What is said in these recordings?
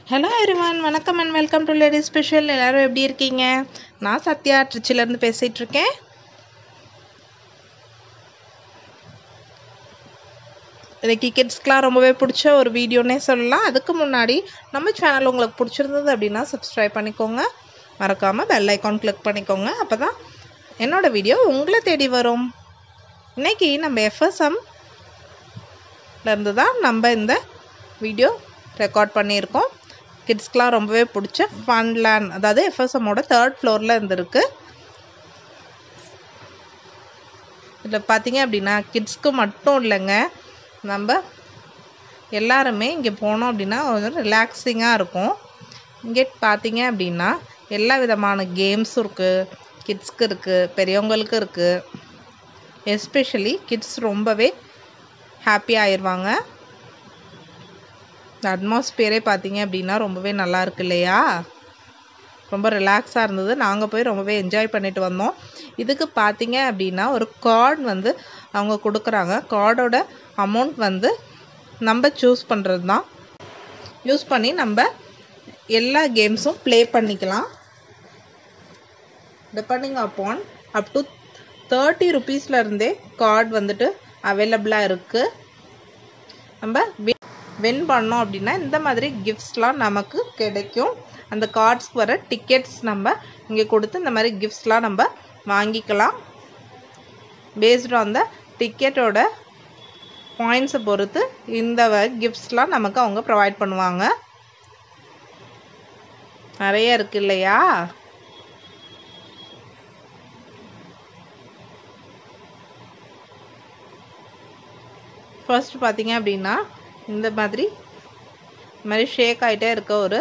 hello everyone வணக்கம் and welcome to lady special எல்லாரும் எப்படி இருக்கீங்க நான் சத்யா ட்ரிச்சிலேருந்து பேசிகிட்டு இருக்கேன் இன்னைக்கு கிட்ஸ்க்கெலாம் ரொம்பவே பிடிச்ச ஒரு வீடியோனே சொல்லலாம் அதுக்கு முன்னாடி நம்ம சேனல் உங்களுக்கு பிடிச்சிருந்தது அப்படின்னா சப்ஸ்கிரைப் பண்ணிக்கோங்க மறக்காமல் பெல் ஐக்கான் கிளிக் பண்ணிக்கோங்க அப்போ தான் என்னோடய வீடியோ உங்களை தேடி வரும் இன்னைக்கு நம்ம எஃப்எஸ்எம் இருந்து தான் நம்ம இந்த வீடியோ ரெக்கார்ட் பண்ணியிருக்கோம் கிட்ஸ்க்கெலாம் ரொம்பவே பிடிச்ச ஃபன்லேண்ட் அதாவது எஃப்எஸ்எம்மோட தேர்ட் ஃப்ளோரில் இருந்திருக்கு இதில் பார்த்தீங்க அப்படின்னா கிட்ஸ்க்கு மட்டும் இல்லைங்க நம்ம எல்லாருமே இங்கே போனோம் அப்படின்னா கொஞ்சம் ரிலாக்ஸிங்காக இருக்கும் இங்கே பார்த்தீங்க அப்படின்னா எல்லா விதமான கேம்ஸும் இருக்குது கிட்ஸ்க்கு இருக்குது பெரியவங்களுக்கு இருக்குது எஸ்பெஷலி கிட்ஸ் ரொம்பவே ஹாப்பி ஆயிடுவாங்க இந்த அட்மாஸ்பியரே பார்த்தீங்க அப்படின்னா ரொம்பவே நல்லா இருக்கு இல்லையா ரொம்ப ரிலாக்ஸாக இருந்தது நாங்கள் போய் ரொம்பவே என்ஜாய் பண்ணிட்டு வந்தோம் இதுக்கு பார்த்தீங்க அப்படின்னா ஒரு கார்டு வந்து அவங்க கொடுக்குறாங்க கார்டோட அமௌண்ட் வந்து நம்ம சூஸ் பண்ணுறது தான் யூஸ் பண்ணி நம்ம எல்லா கேம்ஸும் ப்ளே பண்ணிக்கலாம் depending upon up to thirty ருபீஸ்லேருந்தே கார்டு வந்துட்டு அவைலபிளாக இருக்குது நம்ம வின் பண்ணோம் அப்படின்னா இந்த மாதிரி கிஃப்ட்ஸ்லாம் நமக்கு கிடைக்கும் அந்த கார்ட்ஸ்க்கு வர டிக்கெட்ஸ் நம்ம இங்கே கொடுத்து இந்த மாதிரி கிஃப்ட்ஸ்லாம் நம்ம வாங்கிக்கலாம் பேஸ்ட் ஆன் த டிக்கெட்டோட பாயிண்ட்ஸை பொறுத்து இந்த கிஃப்ட்ஸ்லாம் நமக்கு அவங்க ப்ரொவைட் பண்ணுவாங்க நிறைய இருக்கு இல்லையா ஃபர்ஸ்ட் பார்த்தீங்க அப்படின்னா இந்த மாதிரி இந்த மாதிரி ஷேக் ஆகிட்டே இருக்க ஒரு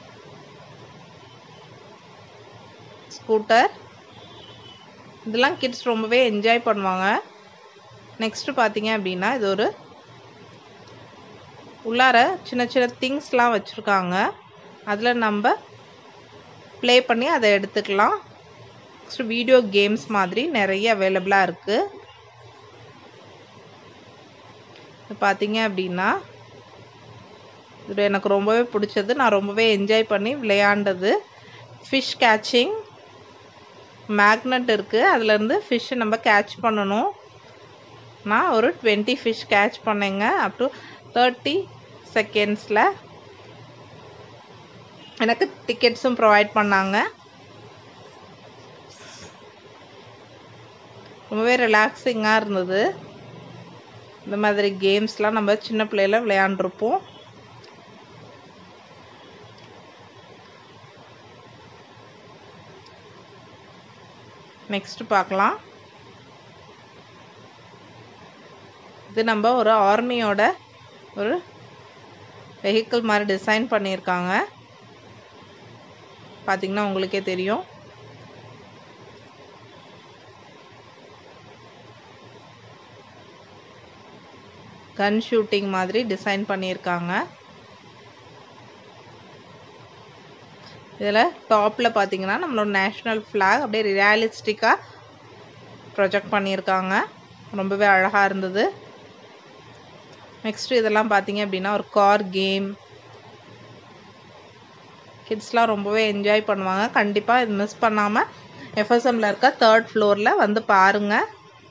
ஸ்கூட்டர் இதெல்லாம் கிட்ஸ் ரொம்பவே என்ஜாய் பண்ணுவாங்க நெக்ஸ்ட்டு பார்த்தீங்க அப்படின்னா இது ஒரு உள்ளார சின்ன சின்ன திங்ஸ்லாம் வச்சுருக்காங்க அதில் நம்ம ப்ளே பண்ணி அதை எடுத்துக்கலாம் நெக்ஸ்ட் வீடியோ கேம்ஸ் மாதிரி நிறைய அவைலபிளாக இருக்குது பார்த்தீங்க அப்படின்னா இது எனக்கு ரொம்பவே பிடிச்சது நான் ரொம்பவே என்ஜாய் பண்ணி விளையாண்டது ஃபிஷ் கேட்சிங் மேக்னெட் இருக்குது அதுலேருந்து ஃபிஷ்ஷை நம்ம கேட்ச் பண்ணணும் நான் ஒரு டுவெண்ட்டி ஃபிஷ் கேட்ச் பண்ணேங்க அப் டு தேர்ட்டி செகண்ட்ஸில் எனக்கு டிக்கெட்ஸும் ப்ரொவைட் பண்ணாங்க ரொம்பவே ரிலாக்ஸிங்காக இருந்தது இந்த மாதிரி கேம்ஸ்லாம் நம்ம சின்ன பிள்ளையில விளையாண்டுருப்போம் நெக்ஸ்ட் பார்க்கலாம் இது நம்ம ஒரு ஆர்மியோட ஒரு வெஹிக்கிள் மாதிரி டிசைன் பண்ணியிருக்காங்க பார்த்தீங்கன்னா உங்களுக்கே தெரியும் கன் ஷூட்டிங் மாதிரி டிசைன் பண்ணியிருக்காங்க இதில் டாப்பில் பார்த்தீங்கன்னா நம்மளோட நேஷ்னல் ஃப்ளாக் அப்படியே ரியாலிஸ்டிக்காக ப்ரொஜெக்ட் பண்ணியிருக்காங்க ரொம்பவே அழகாக இருந்தது நெக்ஸ்ட்டு இதெல்லாம் பார்த்தீங்க அப்படின்னா ஒரு கார் கேம் கிட்ஸ்லாம் ரொம்பவே என்ஜாய் பண்ணுவாங்க கண்டிப்பாக இது மிஸ் பண்ணாமல் எஃப்எஸ்எம்மில் இருக்க தேர்ட் ஃப்ளோரில் வந்து பாருங்கள்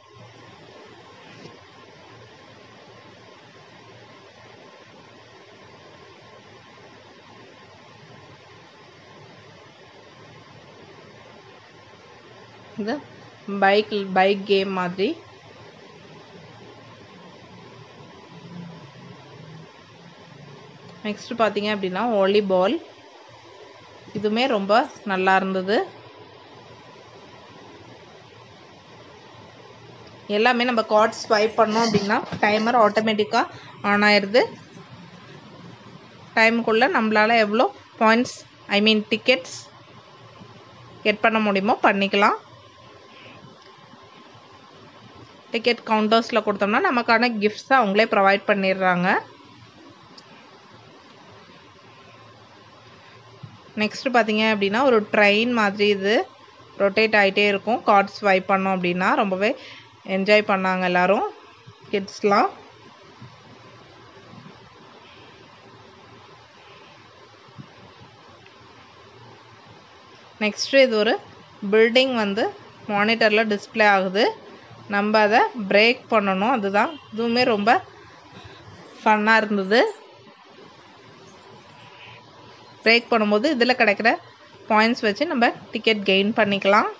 இது பைக் பைக் கேம் மாதிரி நெக்ஸ்ட் பார்த்தீங்க அப்படின்னா வாலிபால் இதுவுமே ரொம்ப நல்லா இருந்தது எல்லாமே நம்ம கார்ட் ஸ்வைப் பண்ணோம் அப்படின்னா டைமர் ஆட்டோமேட்டிக்காக ஆன் ஆயிடுது டைமுக்குள்ளே நம்மளால் எவ்வளோ points I mean tickets get பண்ண முடியுமோ பண்ணிக்கலாம் டிக்கெட் கவுண்டர்ஸில் கொடுத்தோம்னா நமக்கான கிஃப்ட்ஸை அவங்களே ப்ரொவைட் பண்ணிடுறாங்க நெக்ஸ்ட்டு பார்த்தீங்க அப்படின்னா ஒரு ட்ரெயின் மாதிரி இது ரொட்டேட் ஆகிட்டே இருக்கும் கார்ட் ஸ்வைப் பண்ணோம் அப்படின்னா ரொம்பவே என்ஜாய் பண்ணாங்க எல்லோரும் கிட்ஸ்லாம் நெக்ஸ்ட்டு இது ஒரு பில்டிங் வந்து மானிட்டரில் டிஸ்ப்ளே ஆகுது நம்ம அதை பிரேக் பண்ணணும் அதுதான் இதுவுமே ரொம்ப ஃபன்னாக இருந்தது பிரேக் பண்ணும்போது இதில் கிடைக்கிற பாயிண்ட்ஸ் வச்சு நம்ம டிக்கெட் கெயின் பண்ணிக்கலாம்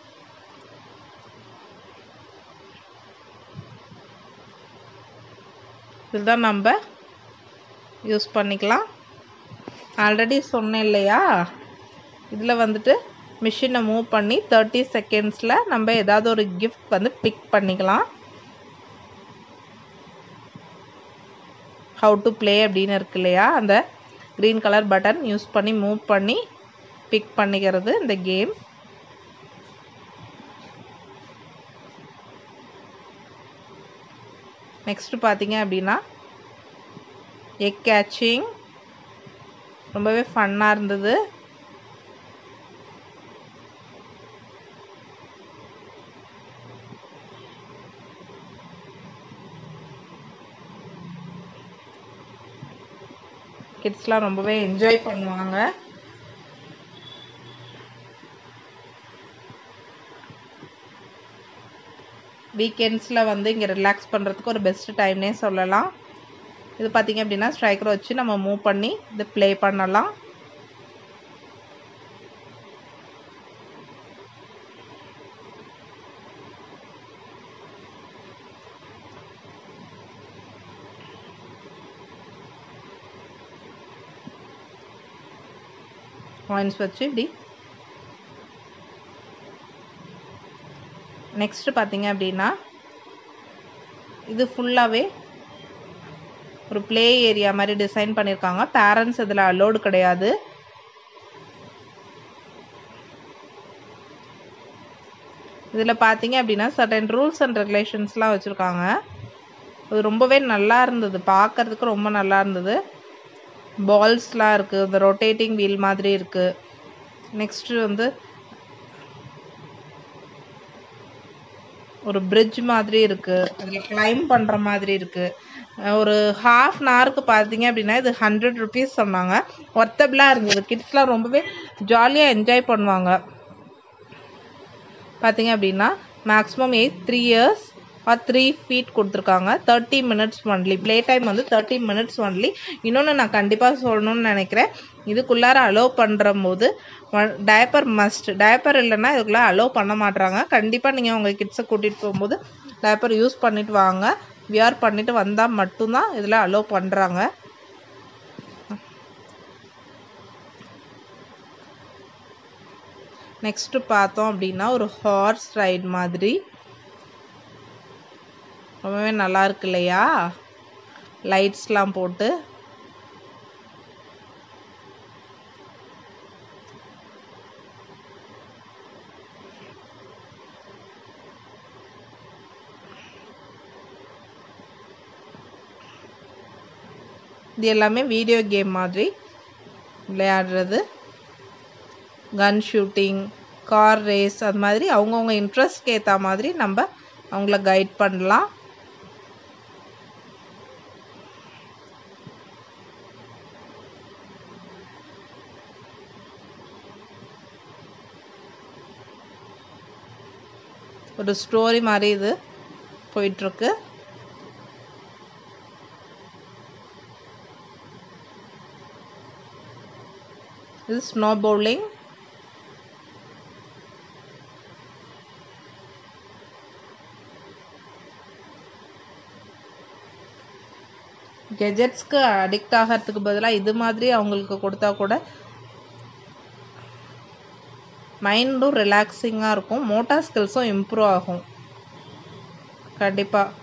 இதுதான் நம்ம யூஸ் பண்ணிக்கலாம் ஆல்ரெடி சொன்னேன் இல்லையா இதில் வந்துட்டு மிஷினை மூவ் பண்ணி தேர்ட்டி செகண்ட்ஸில் நம்ம ஏதாவது ஒரு கிஃப்ட் வந்து பிக் பண்ணிக்கலாம் ஹவு டு ப்ளே அப்படின்னு இருக்கு இல்லையா அந்த க்ரீன் கலர் பட்டன் யூஸ் பண்ணி மூவ் பண்ணி பிக் பண்ணிக்கிறது இந்த கேம் நெக்ஸ்ட் பார்த்தீங்க அப்படின்னா எக் கேச்சிங் ரொம்பவே ஃபன்னாக இருந்தது கிட்ஸ்லாம் ரொம்பவே என்ஜாய் பண்ணுவாங்க வீக்கெண்ட்ஸில் வந்து இங்கே ரிலாக்ஸ் பண்ணுறதுக்கு ஒரு பெஸ்ட் டைம்னே சொல்லலாம் இது பார்த்திங்க அப்படின்னா ஸ்ட்ரைக்கரை வச்சு நம்ம மூவ் பண்ணி இது ப்ளே பண்ணலாம் காயின்ஸ் வச்சு இப்படி நெக்ஸ்ட் பார்த்தீங்க அப்படின்னா இது ஃபுல்லாகவே ஒரு ப்ளே ஏரியா மாதிரி டிசைன் பண்ணியிருக்காங்க பேரண்ட்ஸ் இதில் அலோடு கிடையாது இதில் பார்த்தீங்க அப்படின்னா சர்டன் ரூல்ஸ் அண்ட் ரெகுலேஷன்ஸ்லாம் வச்சுருக்காங்க அது ரொம்பவே நல்லா இருந்தது பார்க்கறதுக்கு ரொம்ப நல்லா இருந்தது பால்ஸ்லாம் இருக்குது இந்த ரொட்டேட்டிங் வீல் மாதிரி இருக்குது நெக்ஸ்ட்டு வந்து ஒரு பிரிட்ஜ் மாதிரி இருக்குது அதில் கிளைம் பண்ணுற மாதிரி இருக்குது ஒரு ஹாஃப் அன் ஹவருக்கு பார்த்தீங்க அப்படின்னா இது ஹண்ட்ரட் ருபீஸ் சொன்னாங்க ஒர்த்தபிளாக இருந்தது கிட்ஸ்லாம் ரொம்பவே ஜாலியாக என்ஜாய் பண்ணுவாங்க பார்த்தீங்க அப்படின்னா maximum age three years or three feet கொடுத்துருக்காங்க thirty minutes only play time வந்து தேர்ட்டி மினிட்ஸ் ஒன்லி இன்னொன்று நான் கண்டிப்பாக சொல்லணும்னு நினைக்கிறேன் இதுக்குள்ளார அலோவ் பண்ணுற போது டயப்பர் மஸ்ட் டயப்பர் இல்லைன்னா இதுக்குள்ளே அலோவ் பண்ண மாட்றாங்க கண்டிப்பாக நீங்கள் உங்கள் கிட்ஸை கூட்டிகிட்டு போகும்போது டயப்பர் யூஸ் பண்ணிட்டு வாங்க வியர் பண்ணிட்டு வந்தால் மட்டும்தான் இதில் அலோவ் பண்ணுறாங்க நெக்ஸ்ட்டு பார்த்தோம் அப்படின்னா ஒரு ஹார்ஸ் ரைட் மாதிரி ரொம்பவே நல்லா இருக்கு இல்லையா லைட்ஸ்லாம் போட்டு இது எல்லாமே வீடியோ கேம் மாதிரி விளையாடுறது கன் ஷூட்டிங் கார் ரேஸ் அது மாதிரி அவங்கவுங்க இன்ட்ரெஸ்ட்க்கு ஏற்ற மாதிரி நம்ம அவங்கள கைட் பண்ணலாம் ஒரு ஸ்டோரி மாதிரி இது போயிட்டுருக்கு இது ஸ்னோ பவுலிங் கெஜெட்ஸ்க்கு அடிக்ட் ஆகிறதுக்கு பதிலாக இது மாதிரி அவங்களுக்கு கொடுத்தா கூட மைண்டும் ரிலாக்ஸிங்காக இருக்கும் மோட்டார் ஸ்கில்ஸும் இம்ப்ரூவ் ஆகும் கண்டிப்பாக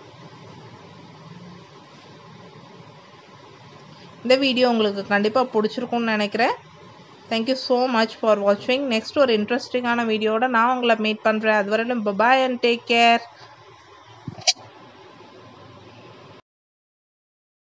இந்த வீடியோ உங்களுக்கு கண்டிப்பாக பிடிச்சிருக்கும்னு நினைக்கிறேன் தேங்க்யூ ஸோ மச் ஃபார் வாட்சிங் நெக்ஸ்ட் ஒரு இன்ட்ரெஸ்டிங்கான வீடியோட நான் உங்களை மீட் பண்ணுறேன் அது வரையிலும் பாய் அண்ட் டேக் கேர்